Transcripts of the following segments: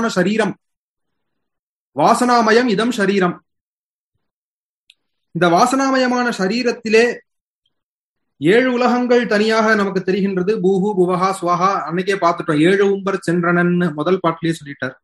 சரீரம் வாசனாமயம் இதம் சரீரம் இந்த வாசனாமயமான சரீரத்திலே ஏழு உலகங்கள் தனியாக நமக்கு தெரிகின்றது பூஹு புவஹா சுவஹா அன்னைக்கே பார்த்துட்டோம் ஏழு உம்பர் சென்றனன்னு முதல் பாட்டிலேயே சொல்லிட்டார்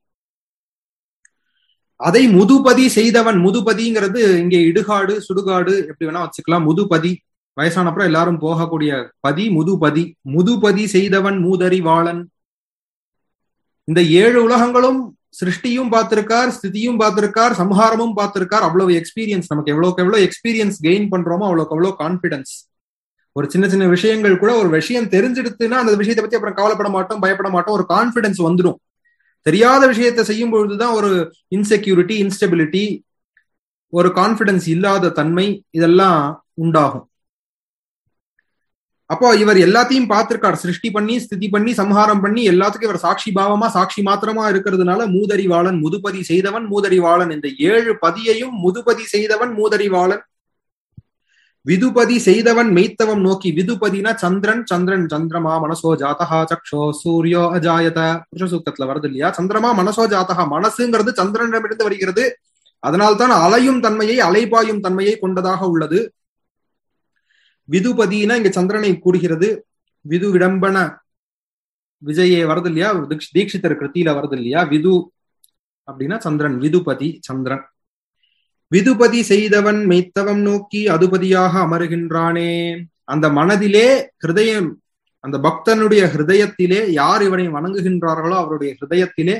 அதை முதுபதி செய்தவன் முதுபதிங்கிறது இங்கே இடுகாடு சுடுகாடு எப்படி வேணா வச்சுக்கலாம் முதுபதி வயசானப்புறம் எல்லாரும் போகக்கூடிய பதி முதுபதி முதுபதி செய்தவன் மூதறிவாளன் இந்த ஏழு உலகங்களும் சிருஷ்டியும் பார்த்திருக்கார் ஸ்திதியும் பார்த்திருக்கார் சம்ஹாரமும் பார்த்திருக்கார் அவ்வளவு எக்ஸ்பீரியன்ஸ் நமக்கு எவ்வளவுக்கு எவ்வளவு எக்ஸ்பீரியன்ஸ் கெயின் பண்றோமோ அவ்வளவுக்கு அவ்வளவு கான்பிடன்ஸ் ஒரு சின்ன சின்ன விஷயங்கள் கூட ஒரு விஷயம் தெரிஞ்சிடுத்துன்னா அந்த விஷயத்தை பத்தி அப்புறம் கவலைப்பட மாட்டோம் பயப்பட மாட்டோம் ஒரு கான்பிடன்ஸ் வந்துடும் தெரியாத விஷயத்தை செய்யும் பொழுதுதான் ஒரு இன்செக்யூரிட்டி இன்ஸ்டெபிலிட்டி ஒரு கான்பிடன்ஸ் இல்லாத தன்மை இதெல்லாம் உண்டாகும் அப்போ இவர் எல்லாத்தையும் பார்த்திருக்கார் சிருஷ்டி பண்ணி ஸ்திதி பண்ணி சம்ஹாரம் பண்ணி எல்லாத்துக்கும் இவர் சாட்சி பாவமா சாட்சி மாத்திரமா இருக்கிறதுனால மூதறிவாளன் முதுபதி செய்தவன் மூதறிவாளன் இந்த ஏழு பதியையும் முதுபதி செய்தவன் மூதறிவாளன் விதுபதி செய்தவன் மெய்த்தவம் நோக்கி விதுபதினா சந்திரன் சந்திரன் சந்திரமா மனசோ ஜாதகா சக்ஷோ சூரியோ அஜாயத புருஷ சூக்தத்துல வருது இல்லையா சந்திரமா மனசோ ஜாதகா மனசுங்கிறது சந்திரனிடமிருந்து வருகிறது அதனால்தான் அலையும் தன்மையை அலைபாயும் தன்மையை கொண்டதாக உள்ளது விதுபதினா இங்க சந்திரனை கூறுகிறது விது விடம்பன விஜயே வருது இல்லையா தீட்சிதர் கிருத்தியில வருது இல்லையா விது அப்படின்னா சந்திரன் விதுபதி சந்திரன் விதுபதி செய்தவன் மெய்த்தவம் நோக்கி அதுபதியாக அமருகின்றானே அந்த மனதிலே ஹிருதயம் அந்த பக்தனுடைய ஹிருதயத்திலே யார் இவனை வணங்குகின்றார்களோ அவருடைய ஹிருதயத்திலே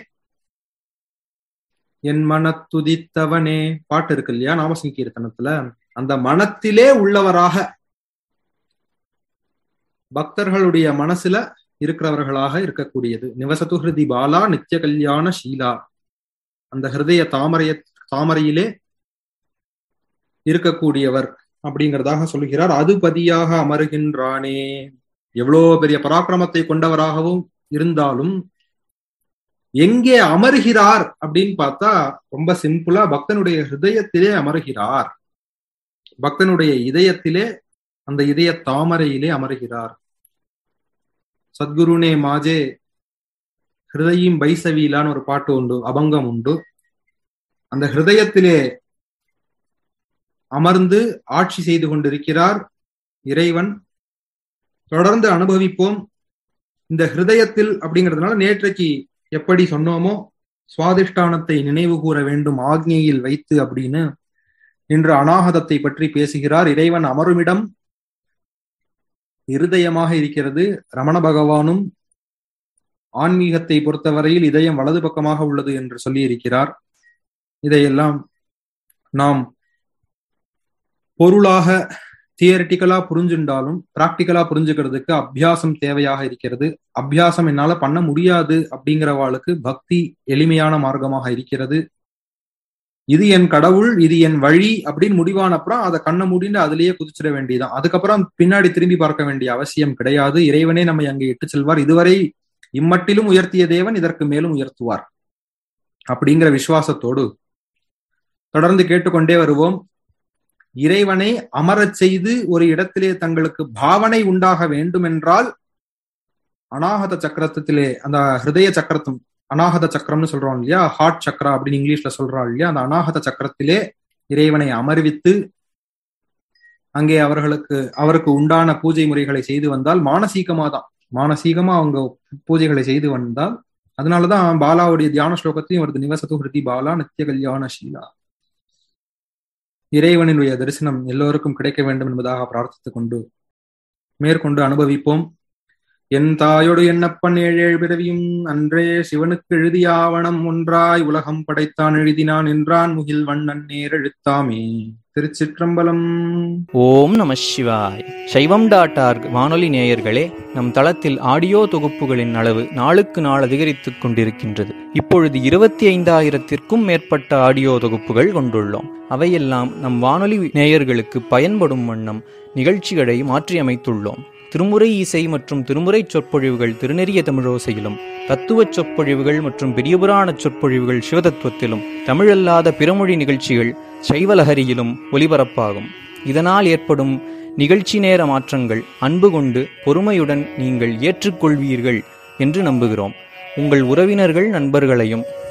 என் மனத்துதித்தவனே பாட்டு இருக்கு இல்லையா நாமசங்கீர்த்தனத்துல அந்த மனத்திலே உள்ளவராக பக்தர்களுடைய மனசுல இருக்கிறவர்களாக இருக்கக்கூடியது நிவசத்து ஹிருதி பாலா நித்திய கல்யாண ஷீலா அந்த ஹிருதய தாமரைய தாமரையிலே இருக்கக்கூடியவர் அப்படிங்கிறதாக சொல்லுகிறார் அதுபதியாக அமருகின்றானே எவ்வளோ பெரிய பராக்கிரமத்தை கொண்டவராகவும் இருந்தாலும் எங்கே அமருகிறார் அப்படின்னு பார்த்தா ரொம்ப சிம்பிளா பக்தனுடைய ஹிருதயத்திலே அமருகிறார் பக்தனுடைய இதயத்திலே அந்த இதய தாமரையிலே அமருகிறார் சத்குருனே மாஜே ஹிருதயம் பைசவீலான்னு ஒரு பாட்டு உண்டு அபங்கம் உண்டு அந்த ஹிருதயத்திலே அமர்ந்து ஆட்சி செய்து கொண்டிருக்கிறார் இறைவன் தொடர்ந்து அனுபவிப்போம் இந்த ஹிருதயத்தில் அப்படிங்கிறதுனால நேற்றைக்கு எப்படி சொன்னோமோ சுவாதிஷ்டானத்தை நினைவு கூற வேண்டும் ஆக்ஞையில் வைத்து அப்படின்னு இன்று அனாகதத்தை பற்றி பேசுகிறார் இறைவன் அமருமிடம் இருதயமாக இருக்கிறது ரமண பகவானும் ஆன்மீகத்தை பொறுத்தவரையில் இதயம் வலது பக்கமாக உள்ளது என்று சொல்லி இருக்கிறார் இதையெல்லாம் நாம் பொருளாக தியரிட்டிக்கலா புரிஞ்சுண்டாலும் பிராக்டிக்கலா புரிஞ்சுக்கிறதுக்கு அபியாசம் தேவையாக இருக்கிறது அபியாசம் என்னால பண்ண முடியாது அப்படிங்கிறவாளுக்கு பக்தி எளிமையான மார்க்கமாக இருக்கிறது இது என் கடவுள் இது என் வழி அப்படின்னு முடிவான அப்புறம் அதை கண்ணை மூடிண்டு அதுலயே குதிச்சிட வேண்டியதான் அதுக்கப்புறம் பின்னாடி திரும்பி பார்க்க வேண்டிய அவசியம் கிடையாது இறைவனே நம்மை அங்கே இட்டு செல்வார் இதுவரை இம்மட்டிலும் உயர்த்திய தேவன் இதற்கு மேலும் உயர்த்துவார் அப்படிங்கிற விசுவாசத்தோடு தொடர்ந்து கேட்டுக்கொண்டே வருவோம் இறைவனை அமரச் செய்து ஒரு இடத்திலே தங்களுக்கு பாவனை உண்டாக வேண்டும் என்றால் அனாகத சக்கரத்திலே அந்த ஹிருதய சக்கரத்தும் அனாகத சக்கரம்னு சொல்றோம் இல்லையா ஹார்ட் சக்கரா அப்படின்னு இங்கிலீஷ்ல சொல்றோம் இல்லையா அந்த அனாகத சக்கரத்திலே இறைவனை அமர்வித்து அங்கே அவர்களுக்கு அவருக்கு உண்டான பூஜை முறைகளை செய்து வந்தால் மானசீகமா தான் மானசீகமா அவங்க பூஜைகளை செய்து வந்தால் அதனாலதான் பாலாவுடைய தியான ஸ்லோகத்தையும் வருது நிவசத்து ஹிருதி பாலா நித்திய கல்யாண ஷீலா இறைவனுடைய தரிசனம் எல்லோருக்கும் கிடைக்க வேண்டும் என்பதாக பிரார்த்தித்துக் கொண்டு மேற்கொண்டு அனுபவிப்போம் என் தாயோடு என்னப்பன் ஏழேழு பிறவியும் அன்றே சிவனுக்கு எழுதிய ஆவணம் ஒன்றாய் உலகம் படைத்தான் எழுதினான் என்றான் முகில் வண்ணன் நேர் எழுத்தாமே திருச்சிற்றம்பலம் ஓம் நம சிவாய் சைவம் டாட் ஆர்க் வானொலி நேயர்களே நம் தளத்தில் ஆடியோ தொகுப்புகளின் அளவு நாளுக்கு நாள் அதிகரித்துக் கொண்டிருக்கின்றது இப்பொழுது இருபத்தி ஐந்தாயிரத்திற்கும் மேற்பட்ட ஆடியோ தொகுப்புகள் கொண்டுள்ளோம் அவையெல்லாம் நம் வானொலி நேயர்களுக்கு பயன்படும் வண்ணம் நிகழ்ச்சிகளை மாற்றியமைத்துள்ளோம் திருமுறை இசை மற்றும் திருமுறை சொற்பொழிவுகள் திருநெறிய தமிழோசையிலும் தத்துவச் சொற்பொழிவுகள் மற்றும் பெரியபுராண சொற்பொழிவுகள் சிவதத்துவத்திலும் தமிழல்லாத பிறமொழி நிகழ்ச்சிகள் சைவலஹரியிலும் ஒலிபரப்பாகும் இதனால் ஏற்படும் நிகழ்ச்சி நேர மாற்றங்கள் அன்பு கொண்டு பொறுமையுடன் நீங்கள் ஏற்றுக்கொள்வீர்கள் என்று நம்புகிறோம் உங்கள் உறவினர்கள் நண்பர்களையும்